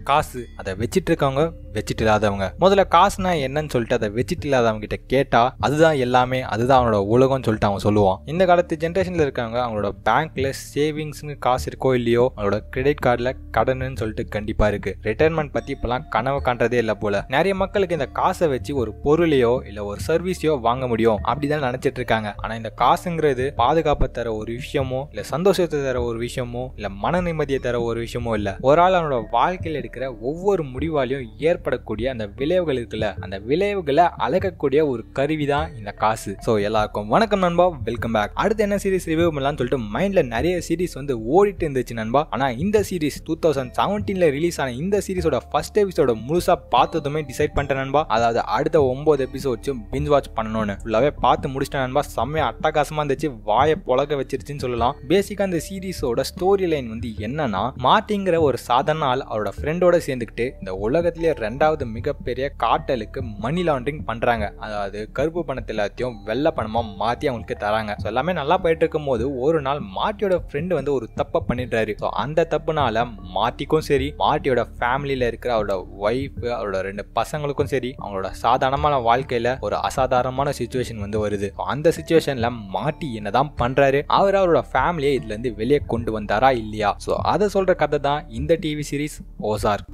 காசு அதை வச்சிட்டு இருக்கவங்க வச்சிட்டு இல்லாதவங்க முதல்ல காசுனா என்னன்னு சொல்லிட்டு அதை வச்சிட்டு இல்லாதவங்க கிட்ட கேட்டா அதுதான் எல்லாமே அதுதான் அவனோட உலகம்னு சொல்லிட்டு அவன் சொல்லுவான் இந்த காலத்து ஜென்ரேஷன்ல இருக்காங்க அவங்களோட பேங்க்ல சேவிங்ஸ்னு காசு இருக்கோ இல்லையோ அவங்களோட கிரெடிட் கார்டில் கடன்னு சொல்லிட்டு கண்டிப்பா இருக்கு ரிட்டைர்மெண்ட் பத்தி இப்பெல்லாம் கனவு காண்றதே இல்லை போல நிறைய மக்களுக்கு இந்த காசை வச்சு ஒரு பொருளையோ இல்ல ஒரு சர்வீஸையோ வாங்க முடியும் அப்படிதான் நினைச்சிட்டு இருக்காங்க ஆனா இந்த காசுங்கிறது பாதுகாப்பை தர ஒரு விஷயமோ இல்ல சந்தோஷத்தை தர ஒரு விஷயமோ இல்ல மன நிம்மதியை தர ஒரு விஷயமோ இல்ல ஒரு ஆள் அவனோட வாழ்க்கையில் எடுக்கிற ஒவ்வொரு முடிவாலையும் ஏற்படக்கூடிய அந்த விளைவுகள் இருக்குல்ல அந்த விளைவுகளை அழகக்கூடிய ஒரு கருவி தான் இந்த காசு ஸோ எல்லாருக்கும் வணக்கம் நண்பா வெல்கம் பேக் அடுத்து என்ன சீரிஸ் ரிவ்யூ பண்ணலாம்னு சொல்லிட்டு மைண்ட்ல நிறைய சீரிஸ் வந்து ஓடிட்டு இருந்துச்சு நண்பா ஆனா இந்த சீரிஸ் டூ தௌசண்ட் செவன்டீன்ல ரிலீஸ் ஆன இந்த சீரிஸோட ஃபர்ஸ்ட் எபிசோட முழுசா பார்த்ததுமே டிசைட் பண்ணிட்டேன் நண்பா அதாவது அடுத்த ஒன்பது எபிசோட்ஸும் பிஞ்ச் வாட்ச் பண்ணணும்னு ஃபுல்லாவே பார்த்து முடிச்சிட்டேன் நண்பா செம்மையா அட்டகாசமா இருந்துச்சு வாயை புழக்க வச்சிருச்சுன்னு சொல்லலாம் பேசிக்கா இந்த சீரிஸோட ஸ்டோரி லைன் வந்து என்னன்னா மார்ட்டிங்கிற ஒரு சாதாரண ஆள் அவரோட ஃப்ரெண்டோட சேர்ந்துக்கிட்டு இந்த உலகத்திலேயே ரெண்டாவது மிகப்பெரிய காட்டலுக்கு மணி லாண்டரிங் பண்றாங்க அதாவது கருப்பு பணத்தை எல்லாத்தையும் வெள்ளை பணமா மாத்தி அவங்களுக்கு தராங்க ஸோ எல்லாமே நல்லா போயிட்டு இருக்கும் போது ஒரு நாள் மாட்டியோட ஃப்ரெண்டு வந்து ஒரு தப்பை பண்ணிடுறாரு ஸோ அந்த தப்புனால மாட்டிக்கும் சரி மாட்டியோட ஃபேமிலியில இருக்கிற அவரோட ஒய்ஃப் அவரோட ரெண்டு பசங்களுக்கும் சரி அவங்களோட சாதாரணமான வாழ்க்கையில ஒரு அசாதாரணமான சுச்சுவேஷன் வந்து வருது So, அந்த சுச்சுவேஷன்ல மாட்டி என்னதான் பண்றாரு அவர் அவரோட ஃபேமிலியை இதுல இருந்து வெளியே கொண்டு வந்தாரா இல்லையா ஸோ அதை சொல்ற கதை தான் இந்த டிவி சீரிஸ் ஓசார்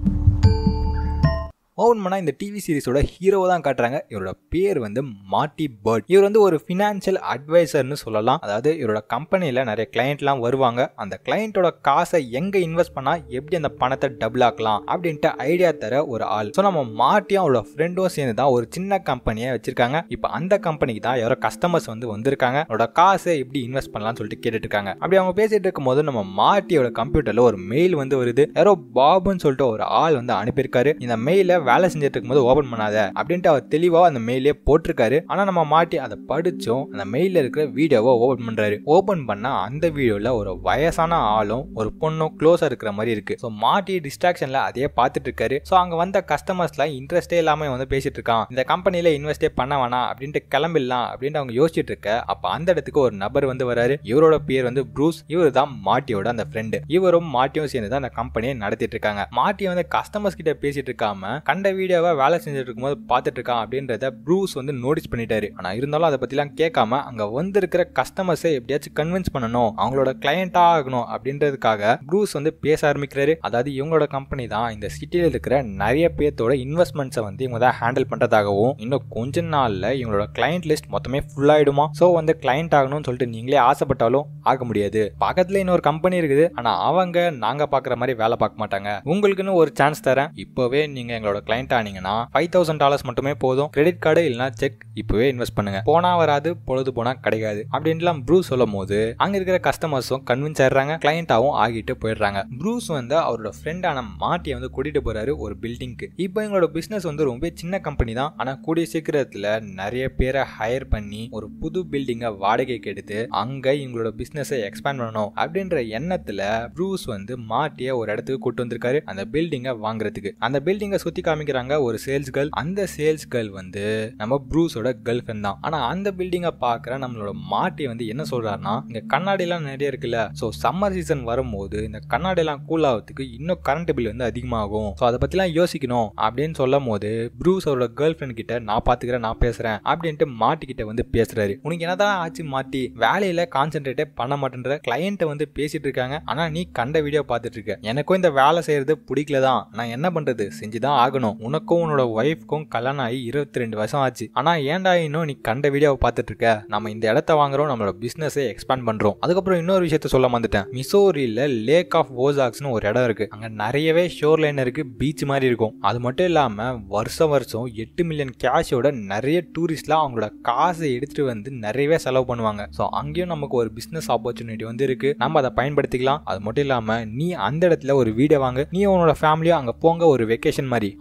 ஓவன் பண்ணா இந்த டிவி சீரிஸோட ஹீரோவை தான் காட்டுறாங்க இவரோட பேர் வந்து மார்ட்டி பர்ட் இவர் வந்து ஒரு ஃபினான்ஷியல் அட்வைசர்னு சொல்லலாம் அதாவது இவரோட கம்பெனியில் நிறைய கிளையண்ட்லாம் வருவாங்க அந்த கிளையண்ட்டோட காசை எங்கே இன்வெஸ்ட் பண்ணால் எப்படி அந்த பணத்தை டபுள் ஆக்கலாம் அப்படின்ட்டு ஐடியா தர ஒரு ஆள் ஸோ நம்ம மாட்டியும் அவரோட ஃப்ரெண்டும் சேர்ந்து தான் ஒரு சின்ன கம்பெனியை வச்சிருக்காங்க இப்போ அந்த கம்பெனிக்கு தான் யாரோ கஸ்டமர்ஸ் வந்து வந்திருக்காங்க அவரோட காசை எப்படி இன்வெஸ்ட் பண்ணலாம்னு சொல்லிட்டு கேட்டுட்டு இருக்காங்க அப்படி அவங்க பேசிட்டு இருக்கும்போது நம்ம மாட்டியோட கம்ப்யூட்டரில் ஒரு மெயில் வந்து வருது யாரோ பாபுன்னு சொல்லிட்டு ஒரு ஆள் வந்து அனுப்பியிருக்காரு இந்த மெயிலை வேலை செஞ்சுட்டு இருக்கும்போது ஓபன் பண்ணாத அப்படின்ட்டு அவர் தெளிவா அந்த மெயிலே போட்டிருக்காரு ஆனா நம்ம மாட்டி அதை படிச்சோம் அந்த மெயில இருக்கிற வீடியோவை ஓபன் பண்றாரு ஓபன் பண்ணா அந்த வீடியோல ஒரு வயசான ஆளும் ஒரு பொண்ணும் க்ளோஸா இருக்கிற மாதிரி இருக்கு ஸோ மாட்டி டிஸ்ட்ராக்ஷன்ல அதையே பார்த்துட்டு இருக்காரு ஸோ அங்க வந்த கஸ்டமர்ஸ்லாம் இன்ட்ரெஸ்டே இல்லாம வந்து பேசிட்டு இருக்கான் இந்த கம்பெனில இன்வெஸ்டே பண்ண வேணாம் அப்படின்ட்டு கிளம்பிடலாம் அப்படின்ட்டு அவங்க யோசிச்சுட்டு இருக்க அப்ப அந்த இடத்துக்கு ஒரு நபர் வந்து வராரு இவரோட பேர் வந்து ப்ரூஸ் இவர் தான் மாட்டியோட அந்த ஃப்ரெண்டு இவரும் மாட்டியும் சேர்ந்து தான் அந்த கம்பெனியை நடத்திட்டு இருக்காங்க மாட்டி வந்து கஸ்டமர்ஸ் கிட்ட பேசிட்டு இருக்காம கண்ட வீடியோவை வேலை செஞ்சுட்டு இருக்கும்போது பார்த்துட்டு இருக்கான் அப்படின்றத ப்ரூஸ் வந்து நோட்டீஸ் பண்ணிட்டாரு ஆனா இருந்தாலும் அதை பத்திலாம் கேட்காம அங்க வந்திருக்கிற கஸ்டமர்ஸை எப்படியாச்சும் கன்வின்ஸ் பண்ணணும் அவங்களோட கிளையண்டா ஆகணும் அப்படின்றதுக்காக ப்ரூஸ் வந்து பேச ஆரம்பிக்கிறாரு அதாவது இவங்களோட கம்பெனி தான் இந்த சிட்டியில் இருக்கிற நிறைய பேர்த்தோட இன்வெஸ்ட்மெண்ட்ஸை வந்து இவங்க தான் ஹேண்டில் பண்றதாகவும் இன்னும் கொஞ்ச நாள்ல இவங்களோட கிளையண்ட் லிஸ்ட் மொத்தமே ஃபுல் ஆயிடுமா ஸோ வந்து கிளையண்ட் ஆகணும்னு சொல்லிட்டு நீங்களே ஆசைப்பட்டாலும் ஆக முடியாது பக்கத்துல இன்னொரு கம்பெனி இருக்குது ஆனா அவங்க நாங்க பாக்குற மாதிரி வேலை பார்க்க மாட்டாங்க உங்களுக்குன்னு ஒரு சான்ஸ் தரேன் இப்போவே நீங்க எங்களோட கிளைண்ட் ஆனீங்கன்னா ஃபைவ் தௌசண்ட் டாலர்ஸ் மட்டுமே போதும் கிரெடிட் கார்டு இல்லைனா செக் இப்போவே இன்வெஸ்ட் பண்ணுங்க போனா வராது பொழுது போனா கிடைக்காது அப்படின்லாம் ப்ரூஸ் சொல்லும் போது அங்க இருக்கிற கஸ்டமர்ஸும் கன்வின்ஸ் ஆயிடுறாங்க கிளையண்டாவும் ஆகிட்டு போயிடுறாங்க ப்ரூஸ் வந்து அவரோட ஃப்ரெண்டான மாட்டியை வந்து கூட்டிட்டு போறாரு ஒரு பில்டிங்க்கு இப்போ எங்களோட பிசினஸ் வந்து ரொம்ப சின்ன கம்பெனி தான் ஆனா கூடிய சீக்கிரத்துல நிறைய பேரை ஹையர் பண்ணி ஒரு புது பில்டிங்கை வாடகைக்கு எடுத்து அங்க இவங்களோட பிசினஸை எக்ஸ்பேண்ட் பண்ணணும் அப்படின்ற எண்ணத்துல ப்ரூஸ் வந்து மாட்டிய ஒரு இடத்துக்கு கூட்டு வந்திருக்காரு அந்த பில்டிங்கை வாங்குறதுக்கு அந்த பில்டிங்கை சுத்தி காமிக்கிறாங்க ஒரு சேல்ஸ் கேர்ள் அந்த சேல்ஸ் கேர்ள் வந்து நம்ம ப்ரூஸோட கேர்ள் ஃப்ரெண்ட் தான் ஆனா அந்த பில்டிங்கை பாக்குற நம்மளோட மாட்டி வந்து என்ன சொல்றாருன்னா இங்க கண்ணாடி எல்லாம் நிறைய இருக்குல்ல சோ சம்மர் சீசன் வரும்போது இந்த கண்ணாடி எல்லாம் கூல் ஆகிறதுக்கு இன்னும் கரண்ட் பில் வந்து அதிகமாகும் ஸோ அதை பத்திலாம் யோசிக்கணும் அப்படின்னு சொல்லும் போது ப்ரூஸ் அவரோட கேர்ள் ஃப்ரெண்ட் கிட்ட நான் பாத்துக்கிறேன் நான் பேசுறேன் அப்படின்ட்டு மாட்டிக்கிட்ட வந்து பேசுறாரு உனக்கு என்னதான் ஆச்சு மாட்டி வேலையில கான்சென்ட்ரேட்டே பண்ண மாட்டேன்ற கிளையண்ட்டை வந்து பேசிட்டு இருக்காங்க ஆனா நீ கண்ட வீடியோ பார்த்துட்டு இருக்க எனக்கும் இந்த வேலை செய்யறது பிடிக்கல தான் நான் என்ன பண்றது செஞ்சுதான் ஆகணும் உனக்கும் உன்னோட ஒய்ஃப்க்கும் கல்யாணம் ஆகி இருபத்தி ரெண்டு வருஷம் ஆச்சு ஆனா ஏன்டா இன்னும் நீ கண்ட வீடியோவை பார்த்துட்டு இருக்க நம்ம இந்த இடத்த வாங்குறோம் நம்மளோட பிசினஸை எக்ஸ்பேண்ட் பண்றோம் அதுக்கப்புறம் இன்னொரு விஷயத்த சொல்ல வந்துட்டேன் மிசோரியில லேக் ஆஃப் ஓசாக்ஸ்னு ஒரு இடம் இருக்கு அங்க நிறையவே ஷோர் லைன் இருக்கு பீச் மாதிரி இருக்கும் அது மட்டும் இல்லாம வருஷம் வருஷம் எட்டு மில்லியன் கேஷோட நிறைய டூரிஸ்ட்லாம் அவங்களோட காசை எடுத்துட்டு வந்து நிறையவே செலவு பண்ணுவாங்க ஸோ அங்கேயும் நமக்கு ஒரு பிசினஸ் ஆப்பர்ச்சுனிட்டி வந்து இருக்கு நம்ம அதை பயன்படுத்திக்கலாம் அது மட்டும் இல்லாம நீ அந்த இடத்துல ஒரு வீடை வாங்க நீ உன்னோட ஃபேமிலியும் அங்க போங்க ஒரு வெக்கேஷன் மாதிரி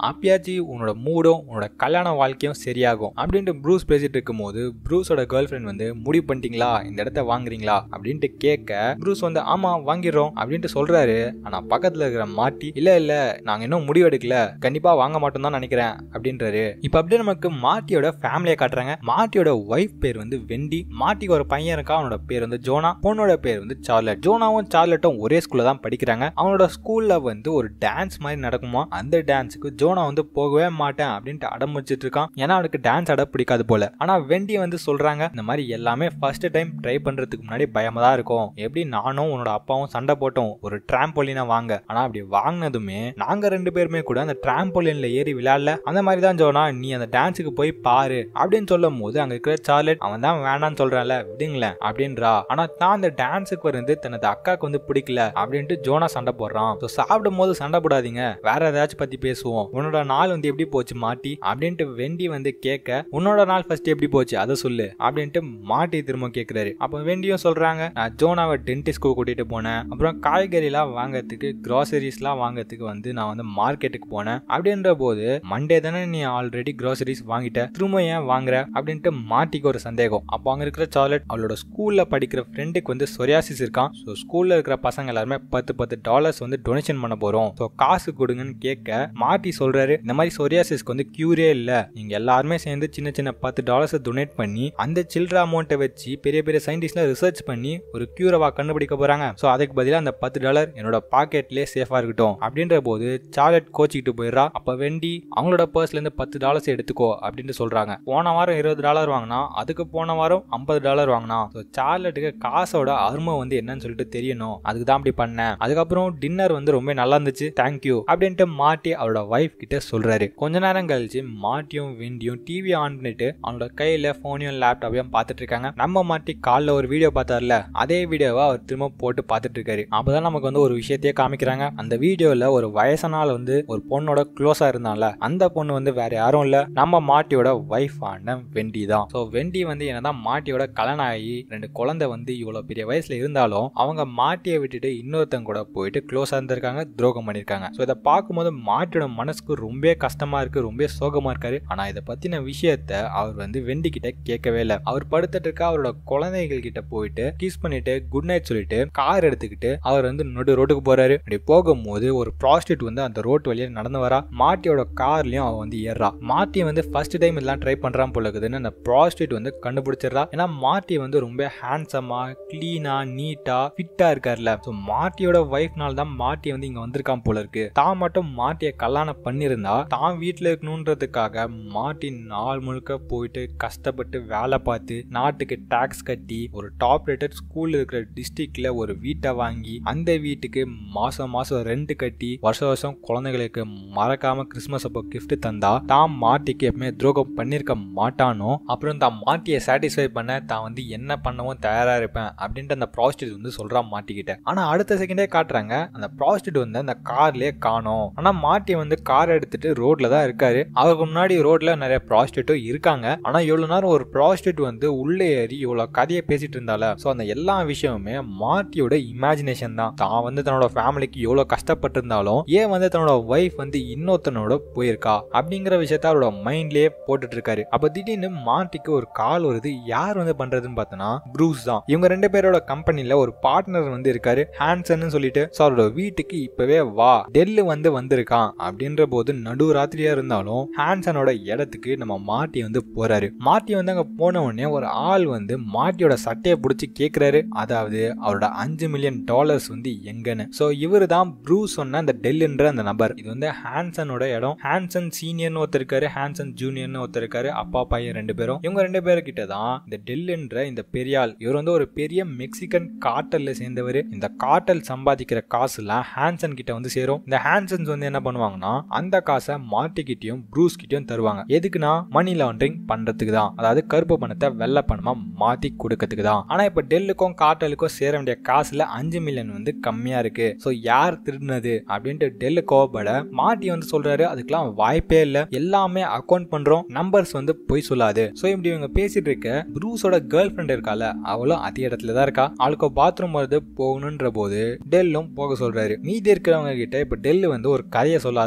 அப்பயாச்சு உன்னோட மூடும் உன்னோட கல்யாண வாழ்க்கையும் சரியாகும் அப்படின்ட்டு ப்ரூஸ் பேசிட்டு இருக்கும்போது ப்ரூஸோட கேர்ள் ஃப்ரெண்ட் வந்து முடிவு பண்ணிட்டீங்களா இந்த இடத்த வாங்குறீங்களா அப்படின்ட்டு கேட்க ப்ரூஸ் வந்து ஆமா வாங்கிடுறோம் அப்படின்ட்டு சொல்றாரு ஆனா பக்கத்துல இருக்கிற மாட்டி இல்ல இல்ல நாங்க இன்னும் முடிவு எடுக்கல கண்டிப்பா வாங்க மாட்டோம் தான் நினைக்கிறேன் அப்படின்றாரு இப்ப அப்படியே நமக்கு மாட்டியோட ஃபேமிலியை காட்டுறாங்க மாட்டியோட ஒய்ஃப் பேர் வந்து வெண்டி மாட்டிக்கு ஒரு பையன் இருக்கா அவனோட பேர் வந்து ஜோனா பொண்ணோட பேர் வந்து சார்லட் ஜோனாவும் சார்லட்டும் ஒரே ஸ்கூல்ல தான் படிக்கிறாங்க அவனோட ஸ்கூல்ல வந்து ஒரு டான்ஸ் மாதிரி நடக்குமா அந்த டான்ஸுக்கு ஜோனா வந்து போகவே மாட்டேன் அப்படின்ட்டு அடம் வச்சுட்டு இருக்கான் ஏன்னா அவனுக்கு டான்ஸ் ஆட பிடிக்காது போல ஆனா வெண்டி வந்து சொல்றாங்க இந்த மாதிரி எல்லாமே ஃபர்ஸ்ட் டைம் ட்ரை பண்றதுக்கு முன்னாடி பயமா தான் இருக்கும் எப்படி நானும் உன்னோட அப்பாவும் சண்டை போட்டோம் ஒரு டிராம்போலினா வாங்க ஆனா அப்படி வாங்கினதுமே நாங்க ரெண்டு பேருமே கூட அந்த டிராம்போலின்ல ஏறி விளையாடல அந்த மாதிரி தான் ஜோனா நீ அந்த டான்ஸுக்கு போய் பாரு அப்படின்னு சொல்லும் போது அங்க இருக்கிற சார்லட் அவன் தான் வேணான்னு சொல்றான்ல விடுங்களேன் அப்படின்றா ஆனா தான் அந்த டான்ஸுக்கு வந்து தனது அக்காவுக்கு வந்து பிடிக்கல அப்படின்ட்டு ஜோனா சண்டை போடுறான் ஸோ சாப்பிடும் போது சண்டை போடாதீங்க வேற ஏதாச்சும் பத்தி பேசுவோம் உன்னோட நாள் வந்து எப்படி போச்சு மாட்டி அப்படின்ட்டு வெண்டி வந்து கேட்க உன்னோட நாள் ஃபர்ஸ்ட் எப்படி போச்சு அதை சொல்லு அப்படின்ட்டு மாட்டி திரும்ப கேட்கிறாரு அப்போ வெண்டியும் சொல்றாங்க நான் ஜோனாவை டென்டிஸ்க்கு கூட்டிட்டு போனேன் அப்புறம் காய்கறிலாம் வாங்கறதுக்கு கிராசரிஸ்லாம் வாங்கறதுக்கு வந்து நான் வந்து மார்க்கெட்டுக்கு போனேன் அப்படின்ற போது மண்டே தானே நீ ஆல்ரெடி கிராசரிஸ் வாங்கிட்ட திரும்ப ஏன் வாங்குற அப்படின்ட்டு மாட்டிக்கு ஒரு சந்தேகம் அப்போ அங்க இருக்கிற சார்லட் அவளோட ஸ்கூல்ல படிக்கிற ஃப்ரெண்டுக்கு வந்து சொரியாசிஸ் இருக்கான் ஸோ ஸ்கூல்ல இருக்கிற பசங்க எல்லாருமே பத்து பத்து டாலர்ஸ் வந்து டொனேஷன் பண்ண போறோம் ஸோ காசு கொடுங்கன்னு கேட்க மாட்டி சொல்றாரு இந்த மாதிரி சொரியாசிஸ்க்கு வந்து கியூரே இல்ல நீங்க எல்லாருமே சேர்ந்து சின்ன சின்ன பத்து டாலர்ஸ் டொனேட் பண்ணி அந்த சில்லற அமௌண்ட்டை வச்சு பெரிய பெரிய சயின்டிஸ்ட்லாம் ரிசர்ச் பண்ணி ஒரு கியூரவா கண்டுபிடிக்க போறாங்க ஸோ அதுக்கு பதிலாக அந்த பத்து டாலர் என்னோட பாக்கெட்லேயே சேஃபா இருக்கட்டும் அப்படின்ற போது சார்லட் கோச்சிக்கிட்டு போயிடுறா அப்ப வெண்டி அவங்களோட பர்ஸ்ல இருந்து பத்து டாலர்ஸ் எடுத்துக்கோ அப்படின்னு சொல்றாங்க போன வாரம் இருபது டாலர் வாங்கினா அதுக்கு போன வாரம் ஐம்பது டாலர் வாங்கினா ஸோ சார்லட்டுக்கு காசோட அருமை வந்து என்னன்னு சொல்லிட்டு தெரியணும் அதுக்கு தான் அப்படி பண்ணேன் அதுக்கப்புறம் டின்னர் வந்து ரொம்ப நல்லா இருந்துச்சு தேங்க்யூ அப்படின்ட்டு மாட்டி அவரோட ஒய்ஃப் கிட்ட சொல்றாரு கொஞ்ச நேரம் கழிச்சு மாட்டியும் வெண்டியும் டிவி ஆன் பண்ணிட்டு அவனோட கையில போனையும் லேப்டாப்பையும் பார்த்துட்டு இருக்காங்க நம்ம மாட்டி காலைல ஒரு வீடியோ பார்த்தார்ல அதே வீடியோவை அவர் திரும்ப போட்டு பார்த்துட்டு இருக்காரு அப்பதான் நமக்கு வந்து ஒரு விஷயத்தையே காமிக்கிறாங்க அந்த வீடியோல ஒரு வயசானால வந்து ஒரு பொண்ணோட க்ளோஸா இருந்தால அந்த பொண்ணு வந்து வேற யாரும் இல்ல நம்ம மாட்டியோட ஒய்ஃப் ஆன வெண்டி தான் ஸோ வெண்டி வந்து என்னதான் மாட்டியோட கல்யாணம் ஆகி ரெண்டு குழந்தை வந்து இவ்வளவு பெரிய வயசுல இருந்தாலும் அவங்க மாட்டியை விட்டுட்டு இன்னொருத்தங்க கூட போயிட்டு க்ளோஸா இருந்திருக்காங்க துரோகம் பண்ணிருக்காங்க ஸோ இதை பார்க்கும்போது மாட்டியோட மனசுக்கு ரொம்ப கஷ்டமா இருக்கு ரொம்ப சோகமா இருக்காரு ஆனா இதை பத்தின விஷயத்த அவர் வந்து வெண்டி கிட்ட கேட்கவே இல்லை அவர் படுத்துட்டு இருக்க அவரோட குழந்தைகள் கிட்ட போயிட்டு கிஸ் பண்ணிட்டு குட் நைட் சொல்லிட்டு கார் எடுத்துக்கிட்டு அவர் வந்து நடு ரோட்டுக்கு போறாரு அப்படி போகும்போது ஒரு ப்ராஸ்டியூட் வந்து அந்த ரோட்டு வழியா நடந்து வரா மாட்டியோட கார்லயும் அவன் வந்து ஏறா மாட்டி வந்து ஃபர்ஸ்ட் டைம் இதெல்லாம் ட்ரை பண்றான் போல இருக்குதுன்னு அந்த ப்ராஸ்டியூட் வந்து கண்டுபிடிச்சிடறா ஏன்னா மாட்டி வந்து ரொம்ப ஹேண்ட்ஸமா கிளீனா நீட்டா ஃபிட்டா இருக்காருல்ல ஸோ மாட்டியோட ஒய்ஃப்னால தான் மாட்டி வந்து இங்க வந்திருக்கான் போல இருக்கு தான் மட்டும் மாட்டியை கல்யாணம் பண்ணியிருந்தா தான் வீட்டில் இருக்கணுன்றதுக்காக மாட்டி நாள் முழுக்க போயிட்டு கஷ்டப்பட்டு வேலை பார்த்து நாட்டுக்கு டாக்ஸ் கட்டி ஒரு டாப் ரேட்டட் ஸ்கூல்ல இருக்கிற டிஸ்ட்ரிக்ட்ல ஒரு வீட்டை வாங்கி அந்த வீட்டுக்கு மாசம் மாசம் ரெண்ட் கட்டி வருஷம் வருஷம் குழந்தைகளுக்கு மறக்காம கிறிஸ்மஸ் அப்போ gift தந்தா தான் மாட்டிக்கு எப்பவுமே துரோகம் பண்ணிருக்க மாட்டானோ அப்புறம் தான் மாட்டியை சாட்டிஸ்ஃபை பண்ண தான் வந்து என்ன பண்ணவும் தயாரா இருப்பேன் அப்படின்ட்டு அந்த ப்ராஸ்டியூட் வந்து சொல்றான் மாட்டிக்கிட்ட ஆனா அடுத்த செகண்டே காட்டுறாங்க அந்த ப்ராஸ்டியூட் வந்து அந்த கார்லயே காணோம் ஆனா மாட்டி வந்து கார் எடுத்துட்டு ரோட்ல தான் இருக்காரு அவருக்கு முன்னாடி ரோட்ல நிறைய ப்ராஸ்டியூட்டும் இருக்காங்க ஆனா இவ்வளவு நேரம் ஒரு ப்ராஸ்டியூட் வந்து உள்ளே ஏறி இவ்வளவு கதையை பேசிட்டு இருந்தால சோ அந்த எல்லா விஷயமுமே மாட்டியோட இமேஜினேஷன் தான் தான் வந்து தன்னோட ஃபேமிலிக்கு எவ்வளவு கஷ்டப்பட்டிருந்தாலும் ஏன் வந்து தன்னோட ஒய்ஃப் வந்து இன்னொருத்தனோட போயிருக்கா அப்படிங்கிற விஷயத்த அவரோட மைண்ட்லயே போட்டுட்டு இருக்காரு அப்ப திடீர்னு மாட்டிக்கு ஒரு கால் வருது யார் வந்து பண்றதுன்னு பார்த்தோன்னா ப்ரூஸ் தான் இவங்க ரெண்டு பேரோட கம்பெனில ஒரு பார்ட்னர் வந்து இருக்காரு ஹான்சன் சொல்லிட்டு ஸோ அவரோட வீட்டுக்கு இப்பவே வா டெல்லு வந்து வந்திருக்கான் அப்படின்ற போது நடு ராத்திரியா இருந்தாலும் ஹான்சனோட இடத்துக்கு நம்ம மாட்டி வந்து போறாரு மாட்டி வந்து அங்க போன உடனே ஒரு ஆள் வந்து மாட்டியோட சட்டையை பிடிச்சி கேக்குறாரு அதாவது அவரோட அஞ்சு மில்லியன் டாலர்ஸ் வந்து எங்கன்னு ஸோ இவரு தான் ப்ரூஸ் சொன்ன அந்த டெல்லுன்ற அந்த நபர் இது வந்து ஹான்சனோட இடம் ஹான்சன் சீனியர்னு ஒருத்தர் இருக்காரு ஹான்சன் ஜூனியர்னு ஒருத்தர் இருக்காரு அப்பா பையன் ரெண்டு பேரும் இவங்க ரெண்டு பேர்கிட்ட தான் இந்த டெல்லுன்ற இந்த பெரியாள் இவர் வந்து ஒரு பெரிய மெக்சிகன் காட்டல்ல சேர்ந்தவர் இந்த காட்டல் சம்பாதிக்கிற காசுலாம் ஹான்சன் கிட்ட வந்து சேரும் இந்த ஹான்சன்ஸ் வந்து என்ன பண்ணுவாங்கன்னா அந்த காசை மாட்டிக்கிட்டையும் ப்ரூஸ் கிட்டயும் தருவாங்க எதுக்குன்னா மணி லாண்டரிங் பண்றதுக்கு தான் அதாவது கருப்பு பணத்தை வெள்ளை பணமா மாத்தி கொடுக்கறதுக்கு தான் ஆனா இப்ப டெல்லுக்கும் காட்டலுக்கும் சேர வேண்டிய காசுல அஞ்சு மில்லியன் வந்து கம்மியா இருக்கு சோ யார் திருடினது அப்படின்ட்டு டெல்லு கோவப்பட மாட்டி வந்து சொல்றாரு அதுக்கெல்லாம் வாய்ப்பே இல்ல எல்லாமே அக்கௌண்ட் பண்றோம் நம்பர்ஸ் வந்து பொய் சொல்லாது சோ இப்படி இவங்க பேசிட்டு இருக்க ப்ரூஸோட கேர்ள் ஃப்ரெண்ட் இருக்கால அவளும் அதே இடத்துல தான் இருக்கா அவளுக்கு பாத்ரூம் வருது போகணுன்ற போது டெல்லும் போக சொல்றாரு மீதி இருக்கிறவங்க கிட்ட இப்ப டெல்லு வந்து ஒரு கதையை சொல்ல ஆரம்பிக்கிறாரு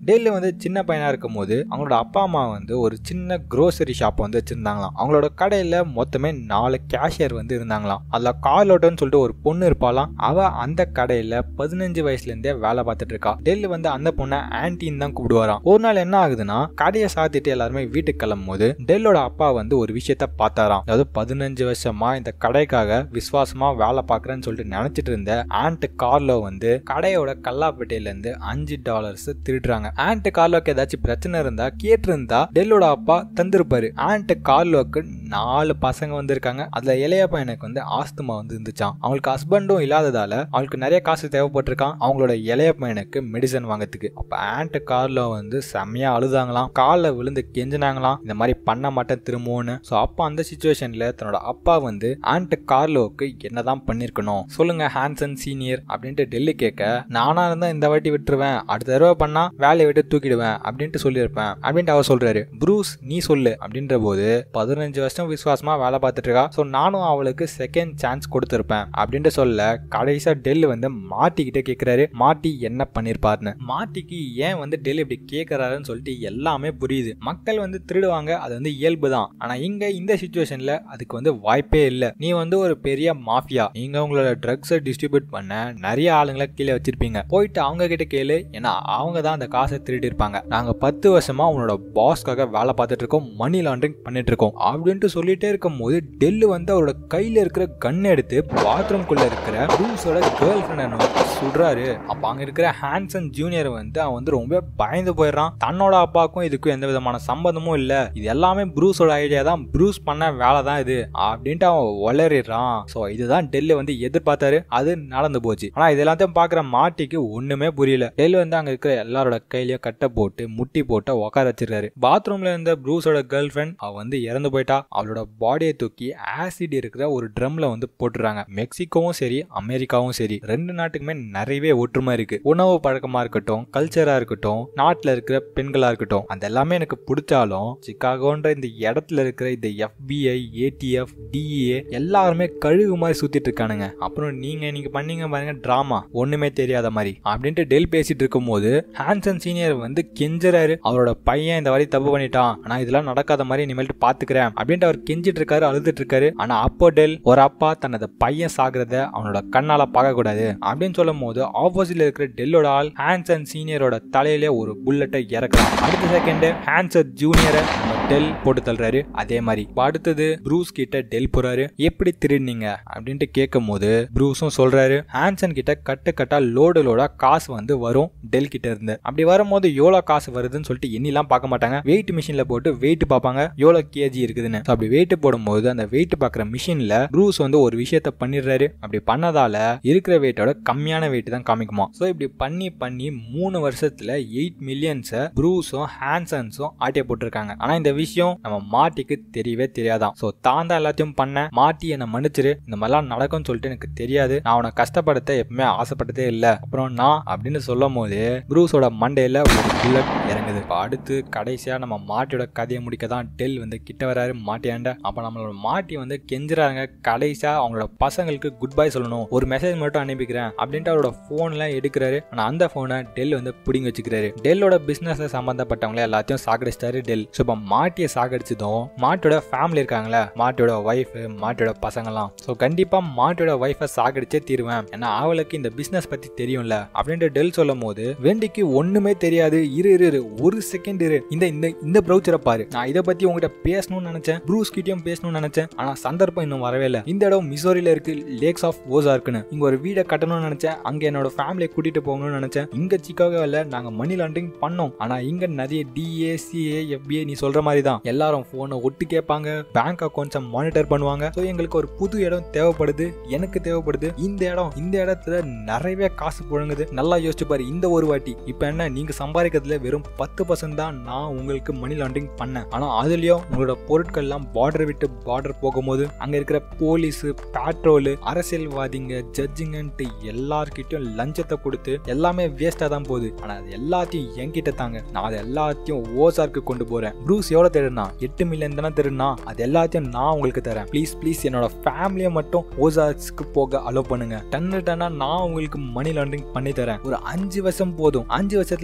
டெல்லி வந்து சின்ன பையனா இருக்கும் போது அவங்களோட அப்பா அம்மா வந்து ஒரு சின்ன க்ரோசரி ஷாப் வந்து வச்சிருந்தாங்களாம் அவங்களோட கடையில மொத்தமே நாலு கேஷியர் வந்து இருந்தாங்களாம் அதுல கார்லோட்டோன்னு சொல்லிட்டு ஒரு பொண்ணு இருப்பாலாம் அவ அந்த கடையில பதினஞ்சு வயசுல இருந்தே வேலை பார்த்துட்டு இருக்கா டெல்லி வந்து அந்த பொண்ணை ஆன்டின்னு தான் கூப்பிடுவாராம் ஒரு நாள் என்ன ஆகுதுன்னா கடையை சாத்திட்டு எல்லாருமே வீட்டுக்கு கிளம்பும் போது டெல்லோட அப்பா வந்து ஒரு விஷயத்த பார்த்தாராம் அதாவது பதினஞ்சு வருஷமா இந்த கடைக்காக விசுவாசமா வேலை பார்க்கறேன்னு சொல்லிட்டு நினைச்சிட்டு இருந்த ஆண்ட் கார்லோ வந்து கடையோட கல்லாப்பேட்டையில இருந்து அஞ்சு டாலர்ஸ் திருடுறாங்க ஆண்ட் கார்லோக்கு ஏதாச்சும் பிரச்சனை இருந்தா கேட்டிருந்தா டெல்லோட அப்பா தந்திருப்பாரு ஆண்ட் கார்லோக்கு நாலு பசங்க வந்திருக்காங்க அதுல இளைய பையனுக்கு வந்து ஆஸ்துமா வந்து இருந்துச்சான் அவங்களுக்கு ஹஸ்பண்டும் இல்லாததால அவங்களுக்கு நிறைய காசு தேவைப்பட்டிருக்கான் அவங்களோட இளைய பையனுக்கு மெடிசன் வாங்கறதுக்கு அப்ப ஆண்ட் கார்லோ வந்து செம்மையா அழுதாங்களாம் காலில் விழுந்து கெஞ்சினாங்களாம் இந்த மாதிரி பண்ண மாட்டேன் திரும்பவும்னு ஸோ அப்போ அந்த சுச்சுவேஷன்ல தன்னோட அப்பா வந்து ஆண்ட் கார்லோவுக்கு என்னதான் பண்ணிருக்கணும் சொல்லுங்க ஹான்சன் சீனியர் அப்படின்ட்டு டெல்லி கேட்க நானா இருந்தா இந்த வாட்டி விட்டுருவேன் அடுத்த தடவை பண்ணா வேலையை விட்டு தூக்கிடுவேன் அப்படின்ட்டு சொல்லியிருப்பேன் அப்படின்ட்டு அவர் சொல்றாரு ப்ரூஸ் நீ சொல்லு அப்படின்ற போது பதினஞ்சு வருஷம் விசுவாசமா வேலை பார்த்துட்டு இருக்கா ஸோ நானும் அவளுக்கு செகண்ட் சான்ஸ் கொடுத்துருப்பேன் அப்படின்ட்டு சொல்ல கடைசியா டெல்லி வந்து மாட்டிக்கிட்டே கேட்கிறாரு மாட்டி என்ன பண்ணிருப்பாருன்னு மாட்டிக்கு ஏன் வந்து டெல்லி இப்படி கேட்கறாருன்னு சொல்லிட்டு எல்லாமே புரியுது மக்கள் வந்து திருடுவாங்க அது வந்து இயல்பு தான் ஆனா இங்க இந்த சுச்சுவேஷன்ல அதுக்கு வந்து வாய்ப்பே இல்லை நீ வந்து ஒரு பெரிய மாஃபியா நீங்க உங்களோட ட்ரக்ஸை டிஸ்ட்ரிபியூட் பண்ண நிறைய ஆளுங்களை கீழே வச்சிருப்பீங்க போயிட்டு அவங்க கிட்ட கேளு ஏன்னா அவங்க தான் அந்த காசை திருடி இருப்பாங்க நாங்க பத்து வருஷமா உன்னோட பாஸ்க்காக வேலை பார்த்துட்டு இருக்கோம் மணி லாண்டரிங் பண்ணிட்டு இருக்கோம் அப்படின்ட்டு சொல்லிட்டே இருக்கும் போது டெல்லு வந்து அவரோட கையில இருக்கிற கன் எடுத்து பாத்ரூம்குள்ள இருக்கிற ப்ரூஸோட கேர்ள் ஃப்ரெண்ட் சுடுறாரு அப்ப அங்க இருக்கிற ஹான்சன் ஜூனியர் வந்து அவன் வந்து ரொம்ப பயந்து போயிடுறான் தன்னோட அப்பாவுக்கும் இதுக்கும் எந்த விதமான சம்பந்தமும் இல்ல இது எல்லாமே ப்ரூஸோட ஐடியா தான் ப்ரூஸ் பண்ண வேலை தான் இது அப்படின்ட்டு அவன் வளரிடுறான் ஸோ இதுதான் டெல்லி வந்து எதிர்பார்த்தாரு அது நடந்து போச்சு ஆனா இது எல்லாத்தையும் பாக்குற மாட்டிக்கு ஒண்ணுமே புரியல டெல்லி வந்து அங்க இருக்கிற எல்லாரோட கையிலயும் கட்டை போட்டு முட்டி போட்டு உட்கார வச்சிருக்காரு பாத்ரூம்ல இருந்த ப்ரூஸோட கேர்ள் ஃப்ரெண்ட் அவ வந்து இறந்து போயிட்டா அவளோட பாடியை தூக்கி ஆசிட் இருக்கிற ஒரு ட்ரம்ல வந்து போட்டுறாங்க மெக்சிகோவும் சரி அமெரிக்காவும் சரி ரெண்டு நாட்டுக்குமே நிறையவே ஒற்றுமை இருக்கு உணவு பழக்கமா இருக்கட்டும் கல்ச்சரா இருக்கட்டும் நாட்டுல இருக்கிற பெண்களா இருக்கட்டும் அது எல்லாமே எனக்கு பிடிச்சாலும் சிக்காகோன்ற இந்த இடத்துல இருக்கிற இந்த எஃபிஐ ஏடிஎஃப் டிஇஏ எல்லாருமே கழுகு மாதிரி சுத்திட்டு இருக்கானுங்க அப்புறம் நீங்க நீங்க பண்ணீங்க பாருங்க டிராமா ஒண்ணுமே தெரியாத மாதிரி அப்படின்ட்டு டெல் பேசிட்டு இருக்கும்போது ஹான்சன் சீனியர் வந்து கெஞ்சறாரு அவரோட பையன் இந்த மாதிரி தப்பு பண்ணிட்டான் ஆனா இதெல்லாம் நடக்காத மாதிரி இனிமேல்ட்டு பாத்துக்கிறேன் அப்படின்ட்டு அவர் கெஞ்சிட்டு இருக்காரு அழுதுட்டு இருக்காரு ஆனா அப்போ டெல் ஒரு அப்பா தனது பையன் சாகுறத அவனோட கண்ணால பார்க்க கூடாது அப்படின்னு சொல்லும் போது ஆப்போசிட்ல இருக்கிற டெல்லோட ஆள் ஹான்சன் சீனியரோட தலையிலே ஒரு புல்லட்டை இறக்குறான் அடுத்த செகண்ட் ஹான்சன் ஜூனியரை டெல் போட்டு தள்ளுறாரு அதே மாதிரி இப்ப அடுத்தது ப்ரூஸ் கிட்ட டெல் போறாரு எப்படி திருடினீங்க அப்படின்ட்டு கேட்கும் போது ப்ரூஸும் சொல்றாரு ஹான்சன் கிட்ட கட்டு கட்டா லோடு லோடா காசு வந்து வரும் டெல் கிட்ட இருந்து அப்படி வரும்போது எவ்வளோ காசு வருதுன்னு சொல்லிட்டு எண்ணிலாம் பார்க்க மாட்டாங்க வெயிட் மிஷின்ல போட்டு வெயிட் பார்ப்பாங்க எவ்வளோ கேஜி இருக்குதுன்னு So அப்படி வெயிட் போடும்போது அந்த வெயிட் பார்க்குற மிஷின்ல ப்ரூஸ் வந்து ஒரு விஷயத்த பண்ணிடுறாரு அப்படி பண்ணதால இருக்கிற வெயிட்டோட கம்மியான வெயிட் தான் காமிக்குமா ஸோ இப்படி பண்ணி பண்ணி மூணு வருஷத்துல எயிட் மில்லியன்ஸை ப்ரூஸும் ஹான்சன்ஸும் ஆட்டிய போட்டிருக்காங்க ஆனா இந்த விஷயம் நம்ம மாட்டிக்கு தெரியவே தெரியாதான் ஸோ தான் தான் எல்லாத்தையும் பண்ண மாட்டி என்னை மன்னிச்சிரு இந்த மாதிரிலாம் நடக்கும்னு சொல்லிட்டு எனக்கு தெரியாது நான் அவனை கஷ்டப்படுத்த எப்பவுமே ஆசைப்பட்டதே இல்லை அப்புறம் நான் அப்படின்னு சொல்லும் போது ப்ரூஸோட மண்டையில ஒரு புல்லட் இறங்குது இப்ப அடுத்து கடைசியா நம்ம மாட்டியோட கதையை முடிக்க தான் டெல் வந்து கிட்ட வராரு மாட்டியாண்ட அப்ப நம்மளோட மாட்டி வந்து கெஞ்சுறாங்க கடைசியா அவங்களோட பசங்களுக்கு குட் பை சொல்லணும் ஒரு மெசேஜ் மட்டும் அனுப்பிக்கிறேன் அப்படின்ட்டு அவரோட போன்லாம் எடுக்கிறாரு ஆனா அந்த போனை டெல் வந்து பிடிங்கி வச்சுக்கிறாரு டெல்லோட பிசினஸ்ல சம்பந்தப்பட்டவங்கள எல்லாத்தையும் சாகடிச்சிட்டாரு டெல் ஸோ இப்போ மாட்டியை சாகடிச்சதும் மாட்டோட ஃபேமிலி இருக்காங்களே மாட்டோட ஒய்ஃப் மாட்டோட பசங்கலாம் ஸோ கண்டிப்பா மாட்டோட ஒய்ஃபை சாகடிச்சே தீருவேன் ஏன்னா அவளுக்கு இந்த பிசினஸ் பத்தி தெரியும்ல அப்படின்ட்டு டெல் சொல்லும் போது வெண்டிக்கு ஒண்ணுமே தெரியாது இரு இரு இரு ஒரு செகண்ட் இரு இந்த இந்த இந்த ப்ரௌச்சரை பாரு நான் இதை பத்தி உங்ககிட்ட பேசணும்னு நினைச்சேன் ப்ரூஸ் கிட்டயும் பேசணும்னு நினைச்சேன் ஆனா சந்தர்ப்பம் இன்னும் வரவே இல்லை இந்த இடம் மிசோரியில இருக்கு லேக்ஸ் ஆஃப் ஓசா இருக்குன்னு இங்க ஒரு வீடை கட்டணும்னு நினைச்சேன் அங்க என்னோட ஃபேமிலியை கூட்டிட்டு போகணும்னு நினைச்சேன் இங்க சிக்காகோவில் நாங்க மணி லாண்டரிங் பண்ணோம் ஆனா இங்க நிறைய டிஏ சிஏ எஃபிஏ நீ சொல்ற மாதிரி தான் எல்லாரும் போனை ஒட்டு கேட்பாங்க பேங்க் அக்கௌண்ட்ஸை மானிட்டர் பண்ணுவாங்க ஸோ எங்களுக்கு ஒரு புது இடம் தேவைப்படுது எனக்கு தேவைப்படுது இந்த இடம் இந்த இடத்துல நிறையவே காசு புழங்குது நல்லா யோசிச்சு பாரு இந்த ஒரு வாட்டி இப்போ என்ன நீங்க சம்பாதிக்கிறதுல வெறும் பத்து பர்சன்ட் தான் நான் உங்களுக்கு மணி லாண்டரிங் பண்ணேன் ஆனா அதுலயும் உங்களோட பொருட்கள் எல்லாம் பார்டர் விட்டு பார்டர் போகும்போது அங்க இருக்கிற போலீஸ் பேட்ரோலு அரசியல்வாதிங்க ஜட்ஜுங்கன்ட்டு எல்லார்கிட்டயும் லஞ்சத்தை கொடுத்து எல்லாமே வேஸ்டா தான் போகுது ஆனா அது எல்லாத்தையும் என்கிட்ட தாங்க நான் அது எல்லாத்தையும் ஓசார்க்கு கொண்டு போறேன் ப்ரூஸ் எவ்வளவு திருடுனா எட்டு மில்லியன் தானே திருடுனா அது எல்லாத்தையும் நான் உங்களுக்கு தரேன் ப்ளீஸ் ப்ளீஸ் என்னோட ஃபேமிலியை மட்டும் ஓசார்ஸ்க்கு போக அலோவ் பண்ணுங்க டன்னு டன்னா நான் உங்களுக்கு மணி லாண்டரிங் பண்ணி தரேன் ஒரு அஞ்சு வருஷம் போதும் அஞ்சு வருஷத்துல